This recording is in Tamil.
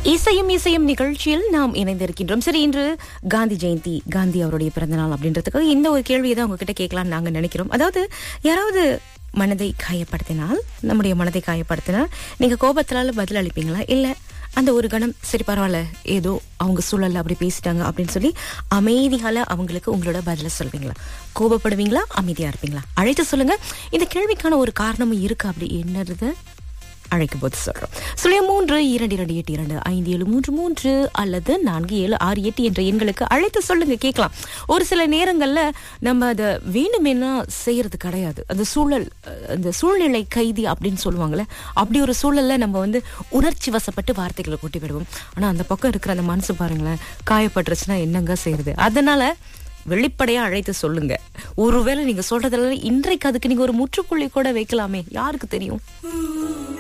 இசையும் இசையும் நிகழ்ச்சியில் நாம் இணைந்திருக்கின்றோம் சரி இன்று காந்தி ஜெயந்தி காந்தி அவருடைய பிறந்தநாள் அப்படின்றதுக்காக இந்த ஒரு கேள்வியை தான் உங்ககிட்ட கேட்கலாம்னு நாங்க நினைக்கிறோம் அதாவது யாராவது மனதை காயப்படுத்தினால் நம்முடைய மனதை காயப்படுத்தினால் நீங்க கோபத்தினால பதில் அளிப்பீங்களா இல்ல அந்த ஒரு கணம் சரி பரவாயில்ல ஏதோ அவங்க சூழல்ல அப்படி பேசிட்டாங்க அப்படின்னு சொல்லி அமைதியால அவங்களுக்கு உங்களோட பதில சொல்வீங்களா கோபப்படுவீங்களா அமைதியா இருப்பீங்களா அழைத்து சொல்லுங்க இந்த கேள்விக்கான ஒரு காரணமும் இருக்கு அப்படி என்னது அழைக்கும் போது சொல்றோம் சுழிய மூன்று இரண்டு இரண்டு எட்டு இரண்டு ஐந்து ஏழு மூன்று மூன்று அல்லது நான்கு ஏழு ஆறு எட்டு என்ற எண்களுக்கு அழைத்து சொல்லுங்க கேட்கலாம் ஒரு சில நேரங்கள்ல நம்ம அதை வேணுமேனா செய்யறது கிடையாது அந்த சூழல் அஹ், அந்த சூழ்நிலை கைதி அப்படின்னு சொல்லுவாங்கல்ல அப்படி ஒரு சூழல்ல நம்ம வந்து உணர்ச்சி வசப்பட்டு வார்த்தைகளை கொட்டி விடுவோம் ஆனா அந்த பக்கம் இருக்கிற அந்த மனசு பாருங்களேன் காயப்பட்டுருச்சுன்னா என்னங்க செய்யறது அதனால வெளிப்படையா அழைத்து சொல்லுங்க ஒருவேளை நீங்க சொல்றதுல இன்றைக்கு அதுக்கு நீங்க ஒரு முற்றுப்புள்ளி கூட வைக்கலாமே யாருக்கு தெரியும்